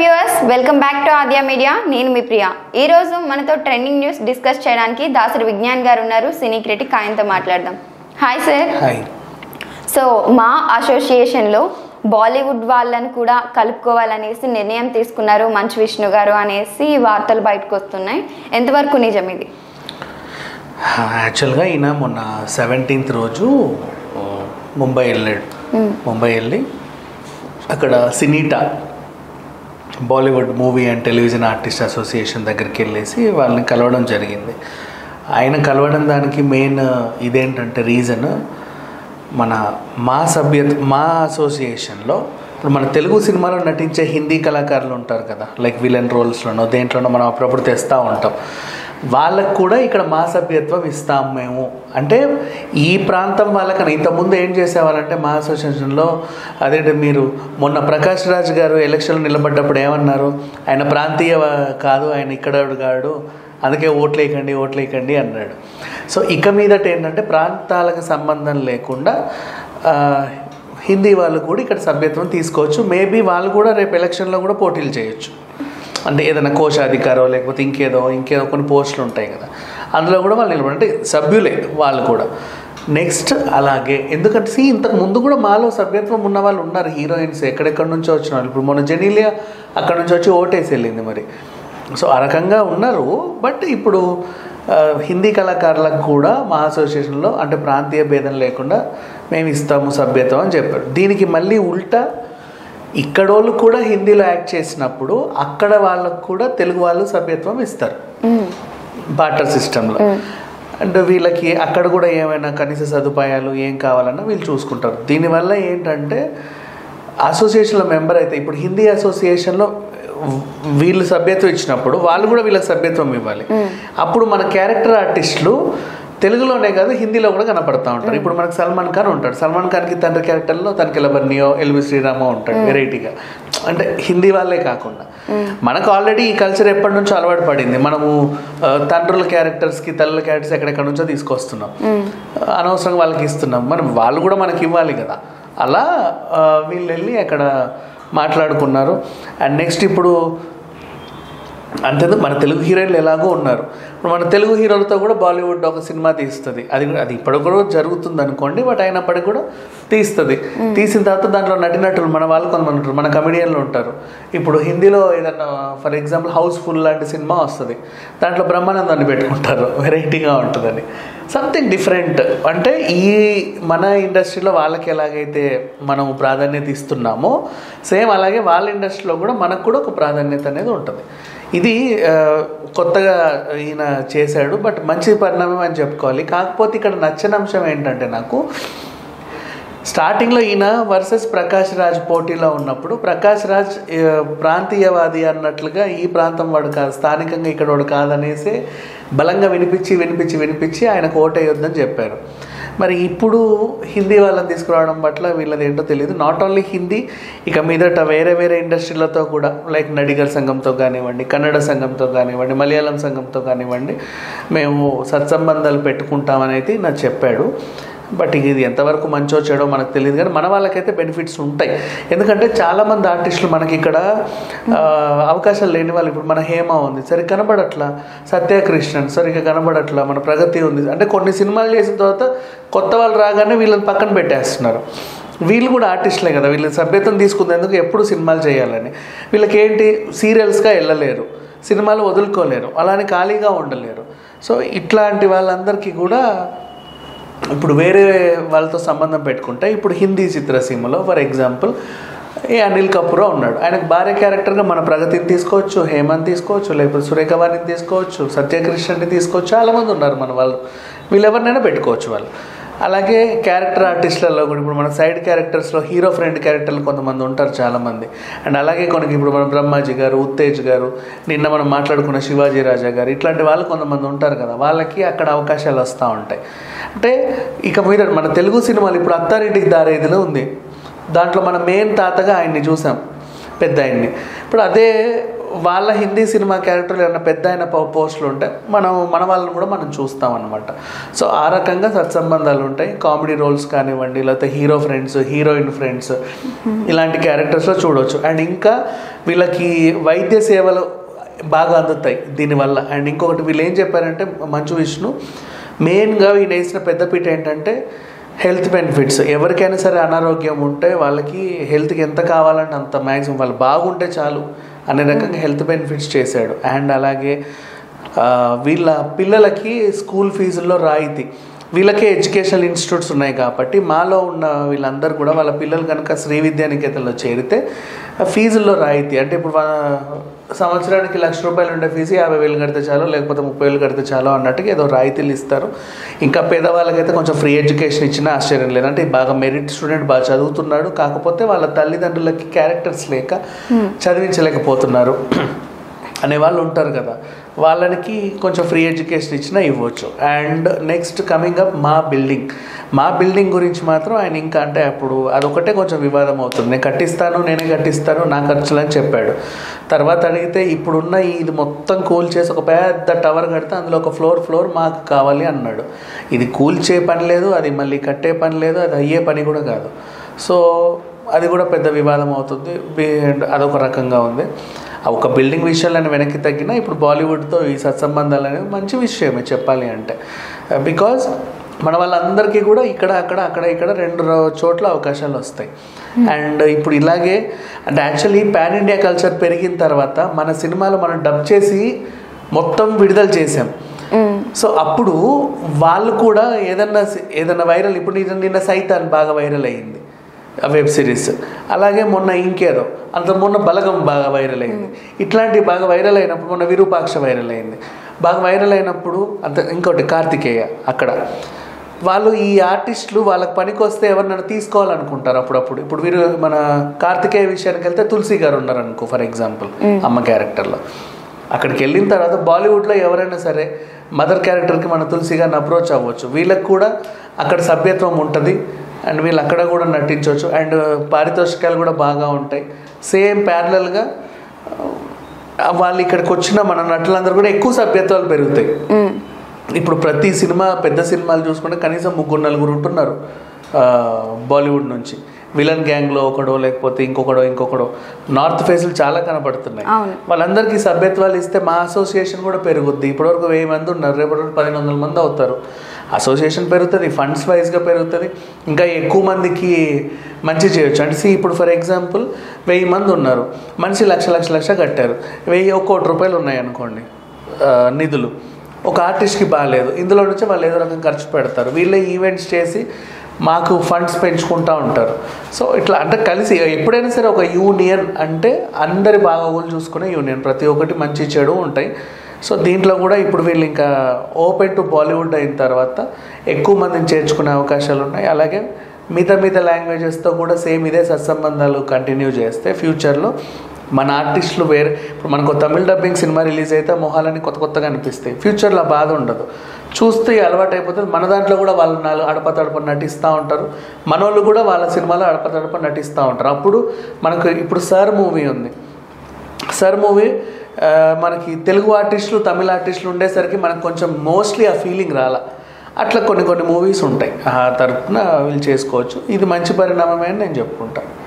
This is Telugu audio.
Viewers welcome back to Aadya media నేను మీ ప్రియ ఈ రోజు మనతో ట్రెండింగ్ న్యూస్ డిస్కస్ చేయడానికి దాసరి విజ్ఞాన్ గారు ఉన్నారు సినీ క్రిటిక్ ఆయనతో మాట్లాడదాం హాయ్ సార్ హాయ్ సో మా అసోసియేషన్లో బాలీవుడ్ వాళ్ళని కూడా కలుపుకోవాలనేసి నిర్ణయం తీసుకున్నారు మంచు విష్ణు గారు అనేసి వార్తలు బయటకు వస్తున్నాయి ఎంతవరకు నిజం ఇది యాక్చువల్గా ఈయన మొన్న సెవెంటీన్త్ రోజు ఆ, ముంబై వెళ్ళాడు ముంబై వెళ్ళి అక్కడ సినీటా Bollywood movie and television artist association దగ్గరికి వెళ్ళేసి వాళ్ళని కలవడం జరిగింది ఆయన కలవడం దానికి మెయిన్ ఇదేంటంటే రీజన్ మన మా సభ్యత మా అసోసియేషన్లో ఇప్పుడు మన తెలుగు సినిమాలో నటించే హిందీ కళాకారులు ఉంటారు కదా లైక్ విలన్ రోల్స్లోనో దేంట్లోనో మనం అప్పుడప్పుడు తెస్తూ ఉంటాం వాళ్ళకు కూడా ఇక్కడ మా సభ్యత్వం ఇస్తాం మేము అంటే ఈ ప్రాంతం వాళ్ళకన్నా ఇంతకుముందు ఏం చేసేవాళ్ళంటే మా అసోసియేషన్లో అదేంటి మీరు మొన్న ప్రకాష్ రాజ్ గారు ఎలక్షన్లో నిలబడ్డప్పుడు ఏమన్నారు ఆయన ప్రాంతీయ కాదు ఆయన ఇక్కడ కాడు అందుకే ఓట్లేయకండి ఓట్లేయకండి అన్నాడు సో ఇక మీదట ఏంటంటే ప్రాంతాలకు సంబంధం లేకుండా ఆ, హిందీ వాళ్ళు కూడా ఇక్కడ సభ్యత్వం తీసుకోవచ్చు మేబీ వాళ్ళు కూడా రేపు ఎలక్షన్లో కూడా పోటీలు చేయొచ్చు అంటే ఏదైనా కోశాధికారో లేకపోతే ఇంకేదో ఇంకేదో కొన్ని పోస్టులు ఉంటాయి కదా అందులో కూడా వాళ్ళు నిలబడి అంటే సభ్యులే వాళ్ళు కూడా నెక్స్ట్ అలాగే ఎందుకంటే see, ఇంతకు ముందు కూడా మాలో సభ్యత్వం ఉన్న వాళ్ళు ఉన్నారు హీరోయిన్స్ ఎక్కడెక్కడి నుంచో వచ్చిన వాళ్ళు ఇప్పుడు మొన్న జెనీలియా అక్కడ నుంచి వచ్చి ఓటేసి వెళ్ళింది మరి సో ఆ రకంగా ఉన్నారు బట్ ఇప్పుడు ఆ, హిందీ కళాకారులకు కూడా మా అసోసియేషన్లో అంటే ప్రాంతీయ భేదం లేకుండా మేము ఇస్తాము సభ్యత్వం అని చెప్పారు దీనికి మళ్ళీ ఉల్టా ఇక్కడోళ్ళు కూడా హిందీలో యాక్ట్ చేసినప్పుడు అక్కడ వాళ్ళకు కూడా తెలుగు వాళ్ళు సభ్యత్వం ఇస్తారు బాటర్ సిస్టంలో అంటే వీళ్ళకి అక్కడ కూడా ఏమైనా కనీస సదుపాయాలు ఏం కావాలన్నా వీళ్ళు చూసుకుంటారు దీనివల్ల ఏంటంటే అసోసియేషన్లో మెంబర్ అయితే ఇప్పుడు హిందీ అసోసియేషన్లో వీళ్ళు సభ్యత్వం ఇచ్చినప్పుడు వాళ్ళు కూడా వీళ్ళకి సభ్యత్వం ఇవ్వాలి అప్పుడు మన క్యారెక్టర్ ఆర్టిస్టులు తెలుగులోనే కాదు హిందీలో కూడా కనపడతా ఉంటారు ఇప్పుడు మనకు సల్మాన్ ఖాన్ ఉంటాడు సల్మాన్ ఖాన్కి తండ్రి క్యారెక్టర్లో తనకి లబర్నియో ఎల్వి శ్రీరామో ఉంటాడు వెరైటీగా అంటే హిందీ వాళ్ళే కాకుండా మనకు ఆల్రెడీ ఈ కల్చర్ ఎప్పటి నుంచో అలవాటు పడింది మనము ఆ, తండ్రుల క్యారెక్టర్స్కి తల్లుల క్యారెక్టర్స్ ఎక్కడెక్కడ నుంచో తీసుకొస్తున్నాం అనవసరంగా వాళ్ళకి ఇస్తున్నాం మనం వాళ్ళు కూడా మనకి ఇవ్వాలి కదా అలా ఆ, వీళ్ళు వెళ్ళి అక్కడ మాట్లాడుకున్నారు అండ్ నెక్స్ట్ ఇప్పుడు అంతేందుకు మన తెలుగు హీరోయిన్లు ఎలాగో ఉన్నారు ఇప్పుడు మన తెలుగు హీరోలతో కూడా బాలీవుడ్ ఒక సినిమా తీస్తుంది అది కూడా- అది ఇప్పుడు కూడా జరుగుతుంది అనుకోండి బట్ అయినప్పటికీ కూడా తీస్తుంది తీసిన తర్వాత దాంట్లో నటినటులు మన వాళ్ళు కొంతమంది ఉంటారు మన కమెడియన్లు ఉంటారు ఇప్పుడు హిందీలో ఏదన్నా ఫర్ ఎగ్జాంపుల్ హౌస్ఫుల్ లాంటి సినిమా వస్తుంది దాంట్లో బ్రహ్మానందాన్ని పెట్టుకుంటారు వెరైటీగా ఉంటుందని సంథింగ్ డిఫరెంట్ అంటే ఈ మన ఇండస్ట్రీలో వాళ్ళకి ఎలాగైతే మనం ప్రాధాన్యత ఇస్తున్నామో సేమ్ అలాగే వాళ్ళ ఇండస్ట్రీలో కూడా మనకు కూడా ఒక ప్రాధాన్యత అనేది ఉంటుంది ఇది ఆ, కొత్తగా ఈయన చేశాడు బట్ మంచి పరిణామం అని చెప్పుకోవాలి కాకపోతే ఇక్కడ నచ్చని అంశం ఏంటంటే నాకు స్టార్టింగ్లో ఈయన వర్సెస్ ప్రకాష్ రాజ్ పోటీలో ఉన్నప్పుడు ప్రకాష్ రాజ్ ఆ, ప్రాంతీయవాది అన్నట్లుగా ఈ ప్రాంతం వాడు కాదు స్థానికంగా ఇక్కడ వాడు కాదనేసి బలంగా వినిపించి వినిపించి వినిపించి ఆయనకు ఓటేయొద్దని చెప్పారు మరి ఇప్పుడు హిందీ వాళ్ళని తీసుకురావడం పట్ల వీళ్ళది ఏంటో తెలియదు నాట్ ఓన్లీ హిందీ ఇక మీదట వేరే వేరే ఇండస్ట్రీలతో కూడా లైక్ నడిగర్ సంఘంతో కానివ్వండి కన్నడ సంఘంతో కానివ్వండి మలయాళం సంఘంతో కానివ్వండి మేము సత్సంబంధాలు పెట్టుకుంటామనేది నాకు చెప్పాడు బట్ ఇది ఎంతవరకు మంచో చెడో మనకు తెలియదు కానీ మన వాళ్ళకైతే బెనిఫిట్స్ ఉంటాయి ఎందుకంటే చాలామంది ఆర్టిస్టులు మనకి ఇక్కడ ఆ, అవకాశాలు లేని వాళ్ళు ఇప్పుడు మన హేమ ఉంది సరే కనబడట్లా సత్యకృష్ణన్ సరిగ్గా కనబడట్లా మన ప్రగతి ఉంది అంటే కొన్ని సినిమాలు చేసిన తర్వాత కొత్త వాళ్ళు రాగానే వీళ్ళని పక్కన పెట్టేస్తున్నారు వీళ్ళు కూడా ఆర్టిస్టులే కదా వీళ్ళ సభ్యత్వం తీసుకునేందుకు ఎప్పుడు సినిమాలు చేయాలని వీళ్ళకి ఏంటి సీరియల్స్గా వెళ్ళలేరు సినిమాలు వదులుకోలేరు అలానే ఖాళీగా ఉండలేరు సో ఇట్లాంటి వాళ్ళందరికీ కూడా ఇప్పుడు వేరే వాళ్ళతో సంబంధం పెట్టుకుంటే ఇప్పుడు హిందీ చిత్రసీమలో ఫర్ ఎగ్జాంపుల్ ఏ అనిల్ కపూర్ ఉన్నాడు ఆయనకు భార్య క్యారెక్టర్గా మన ప్రగతిని తీసుకోవచ్చు హేమంత్ తీసుకోవచ్చు లేకపోతే సురేఖవాణిని తీసుకోవచ్చు సత్యకృష్ణని తీసుకోవచ్చు చాలామంది ఉన్నారు మన వాళ్ళు వీళ్ళు ఎవరినైనా పెట్టుకోవచ్చు వాళ్ళు అలాగే క్యారెక్టర్ ఆర్టిస్టులలో కూడా ఇప్పుడు మన సైడ్ క్యారెక్టర్స్లో హీరో ఫ్రెండ్ క్యారెక్టర్లు కొంతమంది ఉంటారు చాలామంది అండ్ అలాగే కొన్ని ఇప్పుడు మన బ్రహ్మాజీ గారు ఉత్తేజ్ గారు నిన్న మనం మాట్లాడుకున్న శివాజీ రాజా గారు ఇట్లాంటి వాళ్ళు కొంతమంది ఉంటారు కదా వాళ్ళకి అక్కడ అవకాశాలు వస్తూ ఉంటాయి అంటే ఇక మీద మన తెలుగు సినిమాలు ఇప్పుడు అత్తారింటికి దారేదిలో ఉంది దాంట్లో మన మెయిన్ తాతగా ఆయన్ని చూసాం పెద్ద ఆయన్ని ఇప్పుడు అదే వాళ్ళ హిందీ సినిమా క్యారెక్టర్లు ఏమైనా పెద్ద అయిన పో- పోస్టులు ఉంటే మనం మన వాళ్ళని కూడా మనం చూస్తాం అనమాట సో ఆ రకంగా సత్సంబంధాలు ఉంటాయి కామెడీ రోల్స్ కానివ్వండి లేకపోతే హీరో ఫ్రెండ్స్ హీరోయిన్ ఫ్రెండ్స్ ఇలాంటి క్యారెక్టర్స్లో చూడవచ్చు అండ్ ఇంకా వీళ్ళకి వైద్య సేవలు బాగా అందుతాయి దీనివల్ల అండ్ ఇంకొకటి వీళ్ళు ఏం చెప్పారంటే మంచు విష్ణు మెయిన్గా ఈయన వేసిన పెద్దపీట ఏంటంటే హెల్త్ బెనిఫిట్స్ ఎవరికైనా సరే అనారోగ్యం ఉంటే వాళ్ళకి హెల్త్కి ఎంత కావాలంటే అంత మ్యాక్సిమం వాళ్ళు బాగుంటే చాలు అనే రకంగా హెల్త్ బెనిఫిట్స్ చేశాడు అండ్ అలాగే ఆ, వీళ్ళ పిల్లలకి స్కూల్ ఫీజుల్లో రాయితీ వీళ్ళకే ఎడ్యుకేషనల్ ఇన్స్టిట్యూట్స్ ఉన్నాయి కాబట్టి మాలో ఉన్న వీళ్ళందరూ కూడా వాళ్ళ పిల్లలు కనుక శ్రీ విద్యానికేతన్లో చేరితే ఆ ఫీజుల్లో రాయితీ అంటే ఇప్పుడు వా- సంవత్సరానికి లక్ష రూపాయలు ఉండే ఫీజు యాభై వేలు కడితే చాలు లేకపోతే ముప్పై వేలు కడితే చాలు అన్నట్టుగా ఏదో రాయితీలు ఇస్తారు ఇంకా పేదవాళ్ళకైతే కొంచెం ఫ్రీ ఎడ్యుకేషన్ ఇచ్చినా ఆశ్చర్యం లేదు అంటే బాగా మెరిట్ స్టూడెంట్ బాగా చదువుతున్నాడు కాకపోతే వాళ్ళ తల్లిదండ్రులకి క్యారెక్టర్స్ లేక చదివించలేకపోతున్నారు అనే వాళ్ళు ఉంటారు కదా వాళ్ళకి కొంచెం ఫ్రీ ఎడ్యుకేషన్ ఇచ్చినా ఇవ్వచ్చు అండ్ నెక్స్ట్ కమింగ్ అప్ మా బిల్డింగ్ మా బిల్డింగ్ గురించి మాత్రం ఆయన ఇంకా అంటే అప్పుడు అదొకటే కొంచెం వివాదం అవుతుంది నేను కట్టిస్తాను నేనే కట్టిస్తాను నా ఖర్చులు అని చెప్పాడు తర్వాత అడిగితే ఇప్పుడున్న ఈ ఇది మొత్తం కూల్ చేసి ఒక పెద్ద టవర్ కడితే అందులో ఒక ఫ్లోర్ ఫ్లోర్ మాకు కావాలి అన్నాడు ఇది కూల్ చే పని లేదు అది మళ్ళీ కట్టే పని లేదు అది అయ్యే పని కూడా కాదు సో అది కూడా పెద్ద వివాదం అవుతుంది బి- అదొక రకంగా ఉంది ఆ ఒక బిల్డింగ్ విషయాలను వెనక్కి తగ్గినా ఇప్పుడు బాలీవుడ్తో ఈ సత్సంబంధాలు అనేవి మంచి విషయమే చెప్పాలి అంటే బికాజ్ మన వాళ్ళందరికీ కూడా ఇక్కడ అక్కడ అక్కడ ఇక్కడ రెండు రో- చోట్ల అవకాశాలు వస్తాయి అండ్ ఇప్పుడు ఇలాగే అంటే యాక్చువల్లీ పాన్ ఇండియా కల్చర్ పెరిగిన తర్వాత మన సినిమాలు మనం డబ్ చేసి మొత్తం విడుదల చేసాం సో అప్పుడు వాళ్ళు కూడా ఏదన్నా ఏదన్నా వైరల్ ఇప్పుడు నిన్న నిన్న సైతాన్ బాగా వైరల్ అయ్యింది ఆ వెబ్ సిరీస్ అలాగే మొన్న ఇంకేదో అంత మొన్న బలగం బాగా వైరల్ అయింది ఇట్లాంటివి బాగా వైరల్ అయినప్పుడు మొన్న విరూపాక్ష వైరల్ అయింది బాగా వైరల్ అయినప్పుడు అంత ఇంకోటి కార్తికేయ అక్కడ వాళ్ళు ఈ ఆర్టిస్టులు వాళ్ళకి పనికి వస్తే ఎవరినైనా తీసుకోవాలనుకుంటారు అప్పుడప్పుడు ఇప్పుడు వీరు మన కార్తికేయ విషయానికి వెళ్తే తులసి గారు ఉన్నారు అనుకో ఫర్ ఎగ్జాంపుల్ అమ్మ క్యారెక్టర్లో అక్కడికి వెళ్ళిన తర్వాత బాలీవుడ్లో ఎవరైనా సరే మదర్ క్యారెక్టర్కి మన తులసి గారిని అప్రోచ్ అవ్వచ్చు వీళ్ళకి కూడా అక్కడ సభ్యత్వం ఉంటుంది అండ్ వీళ్ళు అక్కడ కూడా నటించవచ్చు అండ్ పారితోషికాలు కూడా బాగా ఉంటాయి సేమ్ ప్యారలల్గా వాళ్ళు ఇక్కడికి వచ్చిన మన నటులందరూ కూడా ఎక్కువ సభ్యత్వాలు పెరుగుతాయి ఇప్పుడు ప్రతి సినిమా పెద్ద సినిమాలు చూసుకుంటే కనీసం ముగ్గురు నలుగురు ఉంటున్నారు ఆ, బాలీవుడ్ నుంచి విలన్ గ్యాంగ్లో ఒకడో లేకపోతే ఇంకొకడో ఇంకొకడో నార్త్ ఫేస్లు చాలా కనబడుతున్నాయి అవును. వాళ్ళందరికీ సభ్యత్వాలు ఇస్తే మా అసోసియేషన్ కూడా పెరుగుద్ది ఇప్పటివరకు వెయ్యి మంది ఉన్నారు రేపటి వరకు పదిహేను వందల మంది అవుతారు అసోసియేషన్ పెరుగుతుంది ఫండ్స్ వైజ్గా పెరుగుతుంది ఇంకా ఎక్కువ మందికి మంచి చేయొచ్చు అంటే see ఇప్పుడు ఫర్ ఎగ్జాంపుల్ వెయ్యి మంది ఉన్నారు మనిషి లక్ష లక్ష లక్ష కట్టారు వెయ్యి ఒక కోటి రూపాయలు ఉన్నాయి అనుకోండి ఆ, నిధులు ఒక ఆర్టిస్ట్కి బాగాలేదు ఇందులో నుంచి వాళ్ళు ఏదో రకం ఖర్చు పెడతారు వీళ్ళే ఈవెంట్స్ చేసి మాకు ఫండ్స్ పెంచుకుంటూ ఉంటారు సో ఇట్లా అంటే కలిసి ఎప్పుడైనా సరే ఒక యూనియన్ అంటే అందరి బాగోగులు చూసుకునే యూనియన్ ప్రతి ఒక్కటి మంచి చెడు ఉంటాయి సో దీంట్లో కూడా ఇప్పుడు వీళ్ళు ఇంకా ఓపెన్ టు బాలీవుడ్ అయిన తర్వాత ఎక్కువ మందిని చేర్చుకునే అవకాశాలు ఉన్నాయి అలాగే మిగతా మిగతా లాంగ్వేజెస్తో కూడా సేమ్ ఇదే సత్సంబంధాలు కంటిన్యూ చేస్తే ఫ్యూచర్లో మన ఆర్టిస్టులు వేరే ఇప్పుడు మనకు తమిళ డబ్బింగ్ సినిమా రిలీజ్ అయితే మొహాలని కొత్త కొత్తగా అనిపిస్తాయి ఫ్యూచర్లో బాధ ఉండదు చూస్తే అలవాటు అయిపోతుంది మన దాంట్లో కూడా వాళ్ళు నాలుగు అడపతడప నటిస్తూ ఉంటారు మన వాళ్ళు కూడా వాళ్ళ సినిమాలో అడపతడప నటిస్తూ ఉంటారు అప్పుడు మనకు ఇప్పుడు సార్ మూవీ ఉంది సర్ మూవీ మనకి తెలుగు ఆర్టిస్టులు తమిళ ఆర్టిస్టులు ఉండేసరికి మనకు కొంచెం మోస్ట్లీ ఆ ఫీలింగ్ రాల అట్లా కొన్ని కొన్ని మూవీస్ ఉంటాయి ఆ తరపున వీళ్ళు చేసుకోవచ్చు ఇది మంచి పరిణామమే అని నేను చెప్పుకుంటాను